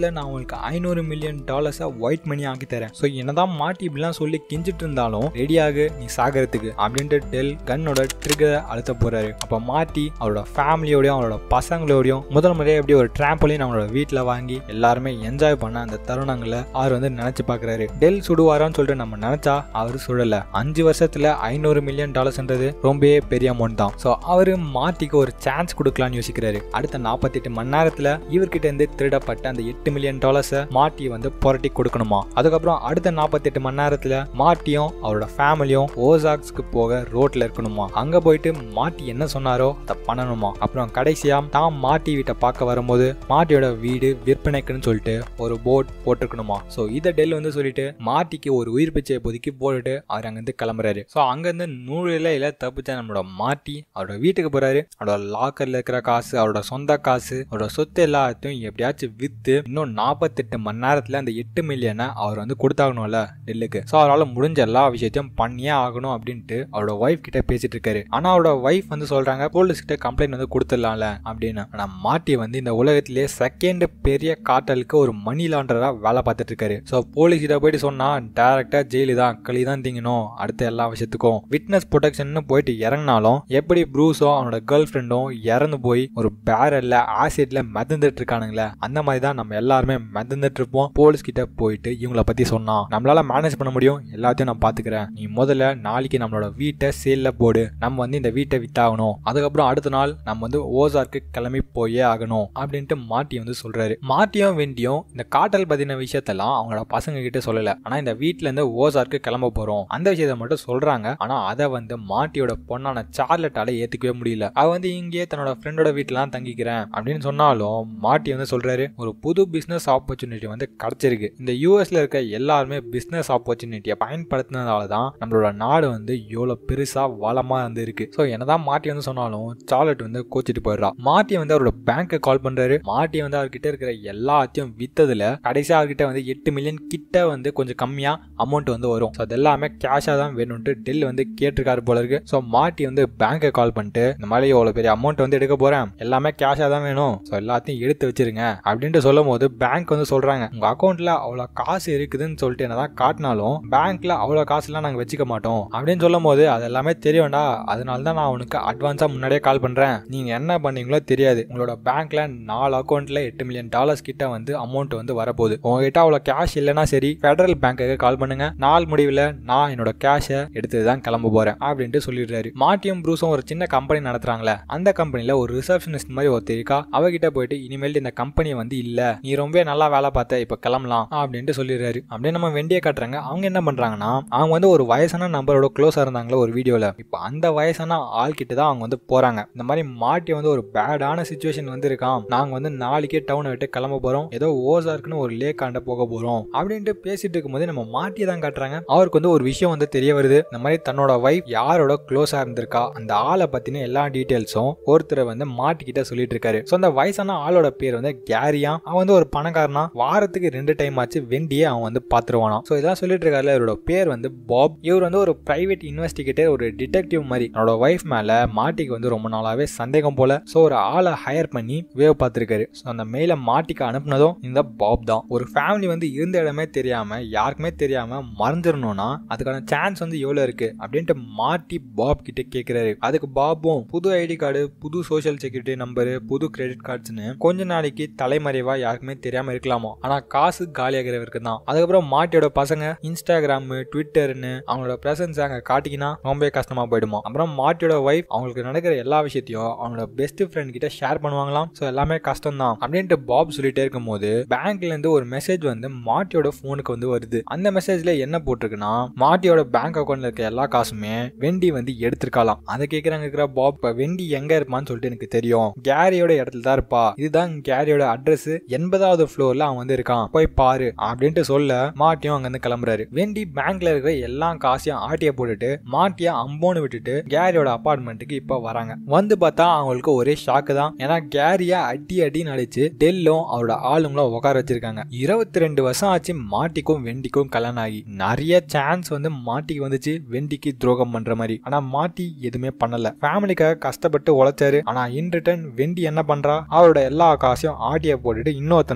வருஷத்துல நான் உங்களுக்கு ஐநூறு மில்லியன் டாலர்ஸை ஒயிட் மணி ஆக்கி தரேன் ஸோ என்னதான் மாட்டி இப்படிலாம் சொல்லி கெஞ்சிட்டு இருந்தாலும் ரெடியாகு நீ சாகிறதுக்கு அப்படின்ட்டு டெல் கன்னோட ட்ரிகரை அழுத்த போறாரு அப்போ மாட்டி அவரோட ஃபேமிலியோடையும் அவரோட பசங்களோடையும் முதல் முறையாக எப்படி ஒரு ட்ராம்பலையும் அவங்களோட வீட்டில் வாங்கி எல்லாருமே என்ஜாய் பண்ண அந்த தருணங்களை அவர் வந்து நினைச்சு பார்க்குறாரு டெல் சுடுவாரான்னு சொல்லிட்டு நம்ம நினைச்சா அவர் சுடல அஞ்சு வருஷத்துல ஐநூறு மில்லியன் டாலர்ஸ்ன்றது ரொம்பவே பெரிய அமௌண்ட் தான் ஸோ அவரு மாட்டிக்கு ஒரு சான்ஸ் கொடுக்கலாம்னு யோசிக்கிறாரு அடுத்த நாற்பத்தெட்டு மணி நேரத்துல இவர்கிட்ட இருந்து திருடப்பட்ட அந்த எட்டு மில்லியன் டாலர்ஸை மாட்டி வந்து புரட்டி கொடுக்கணுமா அதுக்கப்புறம் அடுத்த நாற்பத்தெட்டு மணி நேரத்துல மாட்டியும் அவரோட ஃபேமிலியும் ஓசாக்ஸ்க்கு போக ரோட்ல இருக்கணுமா அங்க போயிட்டு மாட்டி என்ன சொன்னாரோ அதை பண்ணணுமா அப்புறம் கடைசியா தான் மாட்டி வீட்டை பார்க்க வரும்போது மாட்டியோட வீடு விற்பனைக்குன்னு சொல்லிட்டு ஒரு போர்ட் போட்டிருக்கணுமா ஸோ இதை டெல் வந்து சொல்லிட்டு மாட்டிக்கு ஒரு உயிர் பிச்சையை பொதுக்கி போட்டுட்டு அவர் அங்கிருந்து கிளம்புறாரு ஸோ அங்கேருந்து நூறு இலையில தப்பிச்ச நம்மளோட மாட்டி அவரோட வீட்டுக்கு போறாரு அவரோட லாக்கர்ல இருக்கிற காசு அவரோட சொந்த காசு அவரோட சொத்து எல்லாத்தையும் எப்படியாச்சும் வித்து இன்னும் நாற்பத்தெட்டு மணி நேரத்துல அந்த எட்டு மில்லியனை அவர் வந்து கொடுத்தாகணும்ல டெல்லுக்கு ஸோ அவரால் முடிஞ்ச எல்லா விஷயத்தையும் பண்ணியே ஆகணும் அப்படின்ட்டு அவரோட ஒய்ஃப் கிட்ட பேசிட்டு இருக்காரு ஆனா அவரோட ஒய்ஃப் வந்து சொல்றாங்க போலீஸ் கிட்ட கம்ப்ளைண்ட் வந்து கொடுத்துடலாம்ல அப்படின்னு ஆனா மாட்டி வந்து இந்த உலகத்திலேயே செகண்ட் பெரிய காட்டலுக்கு ஒரு மணி லாண்டரா வேலை பார்த்துட்டு இருக்காரு ஸோ போலீஸ் கிட்ட போயிட்டு சொன்னா டேரக்டா ஜெயிலு தான் களி தான் திங்கணும் அடுத்த எல்லா விஷயத்துக்கும் விட்னஸ் ப்ரொடெக்ஷன் போயிட்டு இறங்கினாலும் எப்படி ப்ரூஸும் அவனோட கேர்ள் ஃப்ரெண்டும் இறந்து போய் ஒரு பேரல்ல ஆசிட்ல மிதந்துட்டு இருக்கானுங்களே அந்த மாதிரி தான் நம்ம எல்லாருமே மிதந்துட்டு இருப்போம் போலீஸ் கிட்ட போயிட்டு இவங்கள பத்தி சொன்னான் நம்மளால மேனேஜ் பண்ண முடியும் எல்லாத்தையும் நான் பாத்துக்கிறேன் நீ முதல்ல நாளைக்கு நம்மளோட வீட்டை சேல்ல போடு நம்ம வந்து இந்த வீட்டை வித்தாகணும் அதுக்கப்புறம் அடுத்த நாள் நம்ம வந்து ஓசார்க்கு கிளம்பி போயே ஆகணும் அப்படின்ட்டு மாட்டி வந்து சொல்றாரு மாட்டியும் வெண்டியும் இந்த காட்டல் பத்தின விஷயத்தெல்லாம் அவங்களோட பசங்க கிட்ட சொல்லல ஆனா இந்த வீட்ல இருந்து ஓசார்க்கு கிளம்ப போறோம் அந்த விஷயத்த மட்டும் சொல்றாங்க ஆனா அதை வந்து மாட்டியோட பொண்ணான சார்லட்டால ஏத்துக்கவே முடியல அவ வந்து இங்கேயே தன்னோட ஃப்ரெண்டோட வீட்டுலாம் தங்கிக்கிறேன் அப்படின்னு சொன்னாலும் மாட்டி வந்து சொல்றாரு ஒரு புது பிசினஸ் ஆப்பர்ச்சுனிட்டி வந்து கிடைச்சிருக்கு இந்த யூஎஸ்ல இருக்க எல்லாருமே பிசினஸ் ஆப்பர்ச்சுனிட்டியை பயன்படுத்தினதால தான் நம்மளோட நாடு வந்து இவ்வளவு பெருசா வளமா வந்து இருக்கு ஸோ என்னதான் மாட்டி வந்து சொன்னாலும் சார்லட் வந்து கோச்சிட்டு போயிடுறா மாட்டி வந்து அவரோட பேங்க்கு கால் பண்றாரு மாட்டி வந்து அவர்கிட்ட இருக்கிற எல்லாத்தையும் வித்ததுல கடைசியா அவர்கிட்ட வந்து எட்டு மில்லியன் கிட்ட வந்து கொஞ்சம் கம்மியா அமௌண்ட் வந்து வரும் ஸோ அது எல்லாமே கேஷா தான் வேணும்ட்டு டெல் வந்து கேட்டிருக்காரு போல இருக்கு ஸோ மாட்டி வந்து பேங்க்கை கால் பண்ணிட்டு இந்த மாதிரி எவ்வளோ பெரிய அமௌண்ட் வந்து எடுக்க போறேன் எல்லாமே கேஷாக தான் வேணும் ஸோ எல்லாத்தையும் எடுத்து வச்சிருங்க அப்படின்ட்டு சொல்லும் போது பேங்க் வந்து சொல்றாங்க உங்க அக்கௌண்ட்ல அவ்வளோ காசு இருக்குதுன்னு சொல்லிட்டு என்னதான் காட்டினாலும் பேங்க்ல அவ்வளோ காசுலாம் நாங்கள் வச்சுக்க மாட்டோம் அப்படின்னு சொல்லும் போது அது எல்லாமே தெரியும்டா அதனால தான் நான் உனக்கு அட்வான்ஸாக முன்னாடியே கால் பண்றேன் நீங்க என்ன பண்ணீங்களோ தெரியாது உங்களோட பேங்க்ல நாலு அக்கௌண்ட்ல எட்டு மில்லியன் டாலர்ஸ் கிட்ட வந்து அமௌண்ட் வந்து வரப்போகுது உங்ககிட்ட அவ்வளோ கேஷ் இல்லைன்னா சரி ஃபெடரல் பேங்க்குக்கு கால் பண்ணுங்க நாள் முடிவில் நான் என்னோட கேஷை எடுத்து தான் கிளம்ப போறேன் அப்படின்ட்டு சொல்லிடுறாரு மாட்டியும் ப்ரூஸும் ஒரு சின்ன கம்பெனி நடத்துறாங்களே அந்த கம்பெனில ஒரு ரிசப்ஷனிஸ்ட் மாதிரி ஒருத்தர் இருக்கா அவகிட்ட போயிட்டு இனிமேல் இந்த கம்பெனி வந்து இல்ல நீ ரொம்ப நல்லா வேலை பார்த்த இப்ப கிளம்பலாம் அப்படின்ட்டு சொல்லிடுறாரு அப்படியே நம்ம வெண்டியை காட்டுறாங்க அவங்க என்ன பண்றாங்கன்னா அவங்க வந்து ஒரு வயசான நம்பரோட க்ளோஸா இருந்தாங்களே ஒரு வீடியோல இப்போ அந்த வயசான ஆள் கிட்ட தான் அவங்க வந்து போறாங்க இந்த மாதிரி மாட்டி வந்து ஒரு பேடான சுச்சுவேஷன் வந்து இருக்கான் நாங்க வந்து நாளைக்கே டவுனை விட்டு கிளம்ப போறோம் ஏதோ ஓசார்க்குன்னு ஒரு லேக் ஆண்ட போக போறோம் அப்படின்ட்டு பேசிட்டு இருக்கும்போது நம்ம மாட்டியை தான் காட்டுறாங்க அவருக்கு வந்து ஒரு விஷயம் வந்து தெரிய வருது இந்த மாதிரி தன்னோட வைஃப் யாரோட க்ளோஸா இருந்திருக்கா அந்த ஆளை பத்தின எல்லா டீட்டெயில்ஸும் ஒருத்தர் வந்து மாட்டிக்கிட்ட சொல்லிட்டு இருக்காரு ஸோ அந்த வயசான ஆளோட பேர் வந்து கேரியா அவன் வந்து ஒரு பணக்காரனா வாரத்துக்கு ரெண்டு டைம் ஆச்சு வெண்டியே அவன் வந்து பாத்துருவானா ஸோ இதெல்லாம் சொல்லிட்டு இருக்காருல இவரோட பேர் வந்து பாப் இவர் வந்து ஒரு பிரைவேட் இன்வெஸ்டிகேட்டர் ஒரு டிடெக்டிவ் மாதிரி அவனோட ஒய்ஃப் மேல மாட்டிக்கு வந்து ரொம்ப நாளாவே சந்தேகம் போல ஸோ ஒரு ஆளை ஹையர் பண்ணி வேவ் பார்த்துருக்காரு ஸோ அந்த மெயில மாட்டிக்கு அனுப்புனதும் இந்த பாப் தான் ஒரு ஃபேமிலி வந்து இருந்த இடமே தெரியாம யாருக்குமே தெரியாம மறைஞ்சிடணும்னா அதுக்கான சான்ஸ் வந்து எவ்வளவு இருக்கு அப்படின்ட்டு மாட்டி பாப் கிட்ட கேட்கிறாரு அதுக்கு பாபும் புது ஐடி கார்டு புது சோஷியல் செக்யூரிட்டி நம்பரு புது கிரெடிட் கார்ட்ஸ்னு கொஞ்ச நாளைக்கு தலைமறைவா யாருக்குமே தெரியாம இருக்கலாமோ ஆனா காசு காலியாகிறவருக்கு தான் அதுக்கப்புறம் மாட்டியோட பசங்க இன்ஸ்டாகிராம் ட்விட்டர்னு அவங்களோட பிரசன்ஸ் அங்க காட்டிக்கினா ரொம்ப கஷ்டமா போயிடுமா அப்புறம் மாட்டியோட ஒய்ஃப் அவங்களுக்கு நடக்கிற எல்லா விஷயத்தையும் அவங்களோட பெஸ்ட் ஃப்ரெண்ட் கிட்ட ஷேர் பண்ணுவாங்களாம் ஸோ எல்லாமே கஷ்டம் தான் அப்படின்ட்டு பாப் சொல்லிட்டே இருக்கும்போது பேங்க்ல இருந்து ஒரு மெசேஜ் வந்து மாட்டியோட போனுக்கு வந்து வருது அந்த மெசேஜ்ல என்ன போட்டிருக்குன்னா மாட்டியோட பேங்க் அக்கௌண்ட்ல இருக்க எல்லா காசுமே வெண்டி வந்து எடுத்திருக்கலாம் அதை கேட்கறாங்க இருக்கிற பாப் இப்ப வெண்டி எங்க இருப்பான்னு சொல்லிட்டு எனக்கு தெரியும் கேரியோட இடத்துல தான் இருப்பா இதுதான் கேரியோட அட்ரஸ் எண்பதாவது ஃப்ளோர்ல அவன் வந்து இருக்கான் போய் பாரு அப்படின்ட்டு சொல்ல மாட்டியும் அங்க இருந்து கிளம்புறாரு வெண்டி பேங்க்ல இருக்கிற எல்லா காசையும் ஆட்டிய போட்டுட்டு மாட்டிய அம்போன்னு விட்டுட்டு கேரியோட அபார்ட்மெண்ட்டுக்கு இப்ப வராங்க வந்து பார்த்தா அவங்களுக்கு ஒரே ஷாக்கு தான் ஏன்னா கேரிய அடி அடின்னு அடிச்சு டெல்லும் அவரோட ஆளுங்களும் உட்கார வச்சிருக்காங்க இருபத்தி ரெண்டு வருஷம் ஆச்சு மாட்டிக்கும் வெண்டிக்கும் கல்யாணம் ஆகி நிறைய சான்ஸ் வந்து மாட்டிக்கு வந்துச்சு வெண்டிக்கு துரோகம் பண்ற மாதிரி ஆனா மாட்டி எதுவுமே பண்ணல ஃபேமிலிக்காக கஷ்டப்பட்டு உழைச்சாரு ஆனா இன் ரிட்டர்ன் வெண்டி என்ன பண்றா அவரோட எல்லா காசையும் ஆட்டிய போட்டுட்டு இன்னொருத்தனை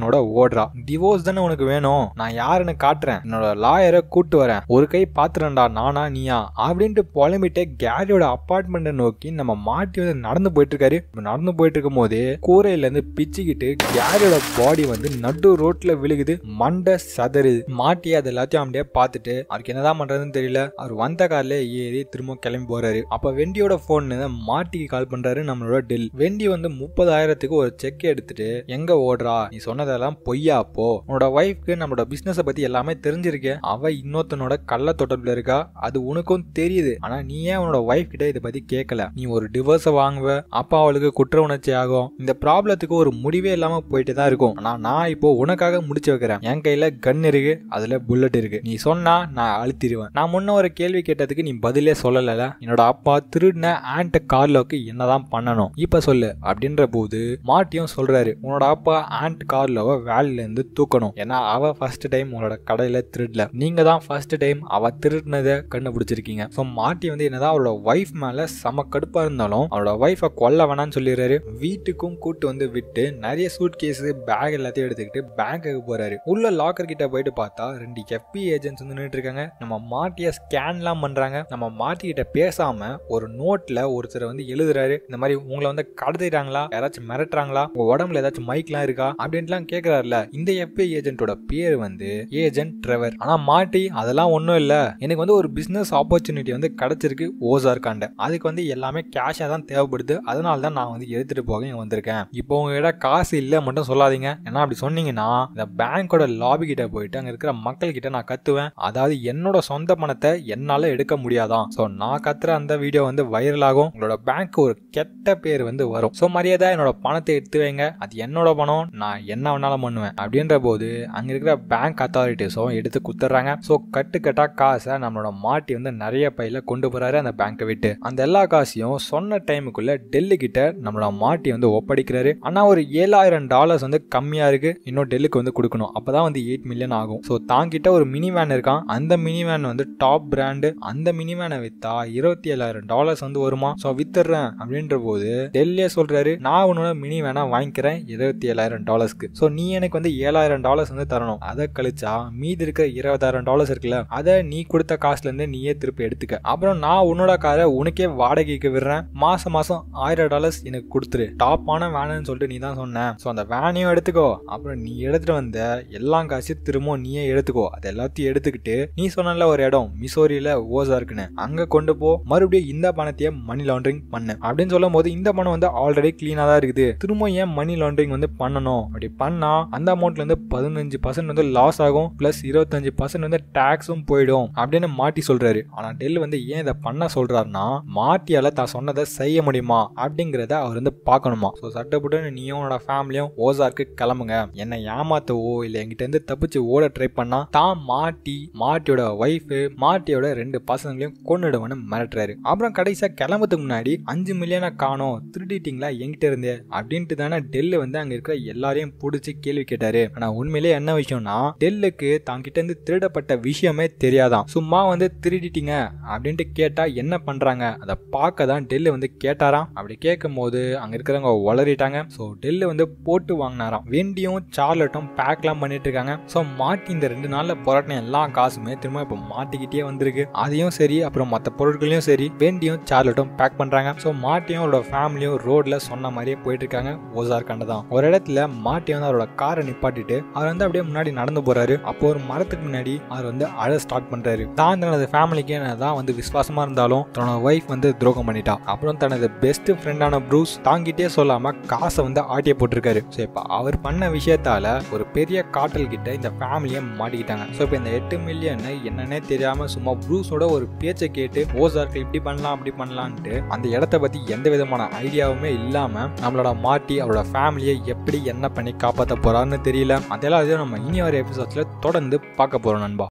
இன்னொருத்தனோட ஓடுறா டிவோர்ஸ் தானே உனக்கு வேணும் நான் யாருன்னு காட்டுறேன் என்னோட லாயரை கூட்டு வரேன் ஒரு கை பாத்துறேன்டா நானா நீயா அப்படின்ட்டு புலம்பிட்டு கேரியோட அப்பார்ட்மெண்ட்டை நோக்கி நம்ம மாட்டி வந்து நடந்து போயிட்டு இருக்காரு இப்ப நடந்து போயிட்டு இருக்கும் போதே கூரையில இருந்து பிச்சுக்கிட்டு கேரியோட பாடி வந்து நடு ரோட்ல விழுகுது மண்டை சதறுது மாட்டி அது எல்லாத்தையும் அப்படியே பார்த்துட்டு அவருக்கு என்னதான் பண்றதுன்னு தெரியல அவர் வந்த கார்ல ஏறி திரும்ப கிளம்பி போறாரு அப்ப வெண்டியோட போன் மாட்டிக்கு கால் பண்றாரு நம்மளோட டெல் வெண்டி வந்து முப்பதாயிரத்துக்கு ஒரு செக் எடுத்துட்டு எங்க ஓடுறா நீ சொன்னதெல்லாம் பொய்யா அப்போ உன்னோட ஒய்ஃப்க்கு நம்மளோட பிசினஸ் பத்தி எல்லாமே தெரிஞ்சிருக்கு அவ இன்னொருத்தனோட கள்ள தொடர்புல இருக்கா அது உனக்கும் தெரியுது ஆனா நீ ஏன் உன்னோட ஒய்ஃப் கிட்ட இதை பத்தி கேட்கல நீ ஒரு டிவோர்ஸ வாங்குவ அப்ப அவளுக்கு குற்ற உணர்ச்சி ஆகும் இந்த ப்ராப்ளத்துக்கு ஒரு முடிவே இல்லாம போயிட்டு தான் இருக்கும் ஆனா நான் இப்போ உனக்காக முடிச்சு வைக்கிறேன் என் கையில கன் இருக்கு அதுல புல்லட் இருக்கு நீ சொன்னா நான் அழுத்திடுவேன் நான் முன்ன ஒரு கேள்வி கேட்டதுக்கு நீ பதிலே சொல்லல என்னோட அப்பா திருடின ஆண்ட் கார்லோக்கு என்னதான் பண்ணணும் இப்ப சொல்லு அப்படின்ற போது மாட்டியும் சொல்றாரு உன்னோட அப்பா ஆண்ட் கார்லோவை வேலையில இருந்து தூக்கணும் ஏன்னா அவ ஃபர்ஸ்ட் டைம் உங்களோட கடையில திருடல நீங்க தான் ஃபர்ஸ்ட் டைம் அவ திருடினதை கண்டுபிடிச்சிருக்கீங்க ஸோ மாட்டி வந்து என்னதான் அவளோட ஒய்ஃப் மேல செம கடுப்பா இருந்தாலும் அவளோட ஒய்ஃபை கொல்ல வேணாம்னு சொல்லிடுறாரு வீட்டுக்கும் கூட்டு வந்து விட்டு நிறைய சூட் கேஸ் பேக் எல்லாத்தையும் எடுத்துக்கிட்டு பேங்க்குக்கு போறாரு உள்ள லாக்கர் கிட்ட போயிட்டு பார்த்தா ரெண்டு எஃபி ஏஜென்ட்ஸ் வந்து நின்றுட்டு இருக்காங்க நம்ம மாட்டிய ஸ்கேன்லாம் பண்றாங்க நம்ம மாட்டி கிட்ட பேசாம ஒரு நோட்ல ஒருத்தர் வந்து எழுதுறாரு இந்த மாதிரி உங்களை வந்து கடத்திட்டாங்களா யாராச்சும் மிரட்டுறாங்களா உங்க உடம்புல ஏதாச்சும் மைக்லாம் இருக்கா அப்படின்ட்டுலாம் கேக்குறாருல இந்த எஃபி ஏஜென்ட்டோட பேர் வந்து ஏஜென்ட் ட்ரெவர் ஆனா மாட்டி அதெல்லாம் ஒன்றும் இல்ல எனக்கு வந்து ஒரு பிசினஸ் ஆப்பர்ச்சுனிட்டி வந்து கிடைச்சிருக்கு ஓசார்காண்ட அதுக்கு வந்து எல்லாமே கேஷா தான் தேவைப்படுது அதனால தான் நான் வந்து எடுத்துட்டு போக இங்க வந்திருக்கேன் இப்போ உங்ககிட்ட காசு இல்ல மட்டும் சொல்லாதீங்க ஏன்னா அப்படி சொன்னீங்கன்னா இந்த பேங்கோட லாபி கிட்ட போயிட்டு அங்க இருக்கிற மக்கள் கிட்ட நான் கத்துவேன் அதாவது என்னோட சொந்த பணத்தை என்னால எடுக்க முடியாதான் சோ நான் கத்துற அந்த வீடியோ வந்து வைரல் ஆகும் உங்களோட பேங்க் ஒரு கெட்ட பேர் வந்து வரும் சோ மரியாதை என்னோட பணத்தை எடுத்து வைங்க அது என்னோட பணம் நான் என்ன வேணாலும் பண்ணுவேன் அப்படின்ற போது அங்க இருக்கிற பேங்க் அத்தாரிட்டிஸும் எடுத்து குத்துறாங்க சோ கட்டு கட்டா காசை நம்மளோட மாட்டி வந்து நிறைய பையில கொண்டு போறாரு அந்த பேங்கை விட்டு அந்த எல்லா காசையும் சொன்ன டைமுக்குள்ள டெல்லி கிட்ட நம்மளோட மாட்டி வந்து ஒப்படைக்கிறாரு ஆனா ஒரு ஏழாயிரம் டாலர்ஸ் வந்து கம்மியா இருக்கு இன்னும் டெல்லுக்கு வந்து கொடுக்கணும் அப்பதான் வந்து எயிட் மில்லியன் ஆகும் ஸோ தாங்கிட்ட ஒரு மினி வேன் இருக்கான் அந்த மினி வேன் வந்து டாப் பிராண்டு அந்த மினி வேனை வித்தா இருபத்தி ஏழாயிரம் டாலர்ஸ் வந்து வருமா ஸோ வித்துடுறேன் அப்படின்ற போது டெல்லியே சொல்றாரு நான் உன்னோட மினி வேனா வாங்கிக்கிறேன் இருபத்தி ஏழாயிரம் டாலர்ஸ்க்கு ஸோ நீ எனக்கு வந்து ஏழாயிரம் டாலர்ஸ் வந்து தரணும் அதை கழிச்சா மீதி இருக்கிற இருபதாயிரம் டாலர்ஸ் இருக்குல்ல அதை நீ கொடுத்த காசுல இருந்து நீயே திருப்பி எடுத்துக்க அப்புறம் நான் உன்னோட காரை உனக்கே வாடகைக்கு விடுறேன் மாசம் மாசம் ஆயிரம் டாலர்ஸ் எனக்கு கொடுத்துரு டாப்பான வேணும்னு சொல்லிட்டு நீ தான் சொன்ன ஸோ அந்த வேனையும் எடுத்துக்கோ அப்புறம் நீ எடுத்துட்டு வந்த எல்லா காசையும் திரும்ப நீயே எடுத்துக்கோ அது எல்லாத்தையும் எடுத்துக்கிட்டு நீ சொன்னல ஒரு இடம் மிசோரியில ஓசா இருக்குன்னு அங்க கொண்டு போ மறுபடியும் இந்த பணத்தையே மணி லாண்டரிங் பண்ணு அப்படின்னு சொல்லும் போது இந்த பணம் வந்து ஆல்ரெடி கிளீனா தான் இருக்குது திரும்ப ஏன் மணி லாண்டரிங் வந்து பண்ணணும் அப்படி பண்ணா அந்த அமௌண்ட்ல இருந்து பதினஞ்சு பர்சன்ட் வந்து லாஸ் ஆகும் பிளஸ் இருபத்தஞ்சு பர்சன்ட் வந்து டாக்ஸும் போயிடும் அப்படின்னு மாட்டி சொல்றாரு ஆனா டெல் வந்து ஏன் இதை பண்ண சொல்றாருன்னா மாட்டியால தான் சொன்னதை செய்ய முடியுமா அப்படிங்கிறத அவர் வந்து பார்க்கணுமா ஸோ சட்டப்பட்டு நீயும் உன்னோட ஃபேமிலியும் ஓசார்க்கு கிளம்புங்க என்னை ஏமாத்தவோ இல்லை என்கிட்ட இருந்து தப்பிச்சு ஓட ட்ரை பண்ணா தான் மாட்டி மாட்டியோட ஒய்ஃபு மாட்டியோட ரெண்டு பசங்களையும் கொன்னுடுவனு மிரட்டுறாரு அப்புறம் கடைசியா கிளம்புறதுக்கு முன்னாடி அஞ்சு மில்லியனா காணோம் திருடிட்டீங்களா என்கிட்ட இருந்து அப்படின்ட்டு தானே டெல்லு வந்து அங்க இருக்கிற எல்லாரையும் பிடிச்சி கேள்வி கேட்டாரு ஆனா உண்மையிலேயே என்ன விஷயம்னா டெல்லுக்கு தாங்கிட்ட இருந்து திருடப்பட்ட விஷயமே தெரியாதான் சும்மா வந்து திருடிட்டீங்க அப்படின்ட்டு கேட்டா என்ன பண்றாங்க அதை பார்க்க தான் டெல்லு வந்து கேட்டாராம் அப்படி கேட்கும் போது அங்க இருக்கிறவங்க உளறிட்டாங்க ஸோ டெல்லு வந்து போட்டு வாங்கினாராம் வெண்டியும் சார்லட்டும் பேக்லாம் பண்ணிட்டு இருக்காங்க ஸோ மாட்டி இந்த ரெண்டு நாள்ல புரட்டின எல்லா காசுமே திரும்ப இப்போ மாட்டிக்கிட்டே வந்திருக்கு அதையும் சரி அப்புறம் மற்ற பொருட்களையும் சரி வெண்டியும் சார்லட்டும் பேக் பண்றாங்க ஸோ மாட்டியும் அவரோட ஃபேமிலியும் ரோட்ல சொன்ன மாதிரியே போயிட்டு இருக்காங்க ஓசார் கண்டதான் ஒரு இடத்துல மாட்டி வந்து அவரோட காரை நிப்பாட்டிட்டு அவர் வந்து அப்படியே முன்னாடி நடந்து போறாரு அப்போ ஒரு மரத்துக்கு முன்னாடி அவர் வந்து அழ ஸ்டார்ட் பண்றாரு தான் தனது ஃபேமிலிக்கு தான் வந்து விசுவாசமா இருந்தாலும் தன்னோட ஒய்ஃப் வந்து துரோகம் பண்ணிட்டா அப்புறம் தனது பெஸ்ட் ஃப்ரெண்டான ப்ரூஸ் தாங்கிட்டே சொல்லாம காசை வந்து ஆட்டிய போட்டிருக்காரு ஸோ இப்போ அவர் பண்ண விஷயத்தால ஒரு பெரிய காட்டல் கிட்ட இந்த ஃபேமிலியை மாட்டிக்கிட்டாங்க ஸோ இப்போ இந்த எட்டு மில்லியன் என்னன்னே தெரியாம சும்மா ப்ரூஸோட ஒரு பேச்சை கேட்டு ஓசார்க்கு இப்படி பண்ணலாம் அப்படி பண்ணலான்ட்டு அந்த இடத்த பத்தி எந்த விதமான ஐடியாவுமே இல்லாம நம்மளோட மாட்டி அவரோட ஃபேமிலியை எப்படி என்ன பண்ணி காப்பாற்ற போறாருன்னு தெரியல அதெல்லாம் நம்ம இனி வர எபிசோட்ஸ்ல தொடர்ந்து பார்க்க போறோம் நண்பா